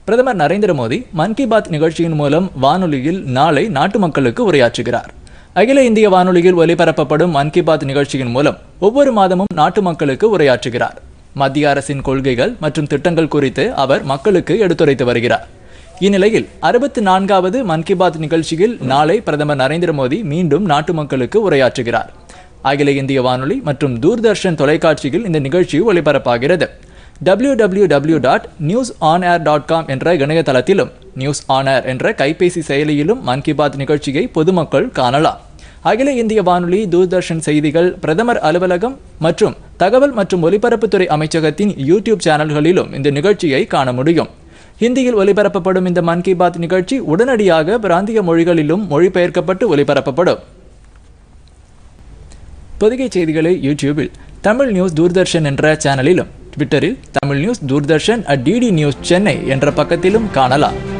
பிரதமர் நரேந்திர மோடி மன் கி பாத் நிகழ்ச்சியின் மூலம் வானொலியில் நாளை நாட்டு மக்களுக்கு உரையாற்றுகிறார் அகில இந்திய வானொலியில் ஒலிபரப்பப்படும் மன் கி பாத் நிகழ்ச்சியின் மூலம் ஒவ்வொரு மாதமும் நாட்டு மக்களுக்கு உரையாற்றுகிறார் மத்திய அரசின் கொள்கைகள் மற்றும் திட்டங்கள் குறித்து அவர் மக்களுக்கு எடுத்துரைத்து வருகிறார் இந்நிலையில் அறுபத்தி நான்காவது மன் கி பாத் நிகழ்ச்சியில் நாளை பிரதமர் நரேந்திர மோடி மீண்டும் நாட்டு மக்களுக்கு உரையாற்றுகிறார் அகில இந்திய வானொலி மற்றும் தூர்தர்ஷன் தொலைக்காட்சியில் இந்த நிகழ்ச்சி ஒளிபரப்பாகிறது www.newsonair.com dot news on air dot com என்ற இணையதளத்திலும் நியூஸ் ஆன் ஏர் என்ற கைபேசி செயலியிலும் மன் கி பாத் நிகழ்ச்சியை பொதுமக்கள் காணலாம் அகில இந்திய வானொலி தூர்தர்ஷன் செய்திகள் பிரதமர் அலுவலகம் மற்றும் தகவல் மற்றும் ஒலிபரப்புத்துறை அமைச்சகத்தின் யூடியூப் சேனல்களிலும் இந்த நிகழ்ச்சியை காண முடியும் ஹிந்தியில் ஒலிபரப்பப்படும் இந்த மன் கி பாத் நிகழ்ச்சி உடனடியாக பிராந்திய மொழிகளிலும் மொழிபெயர்க்கப்பட்டு ஒலிபரப்பப்படும் பொதிகை செய்திகளை யூடியூபில் தமிழ் நியூஸ் தூர்தர்ஷன் என்ற சேனலிலும் ட்விட்டரில் Tamil news Doordarshan at DD news Chennai என்ற பக்கத்திலும் காணலாம்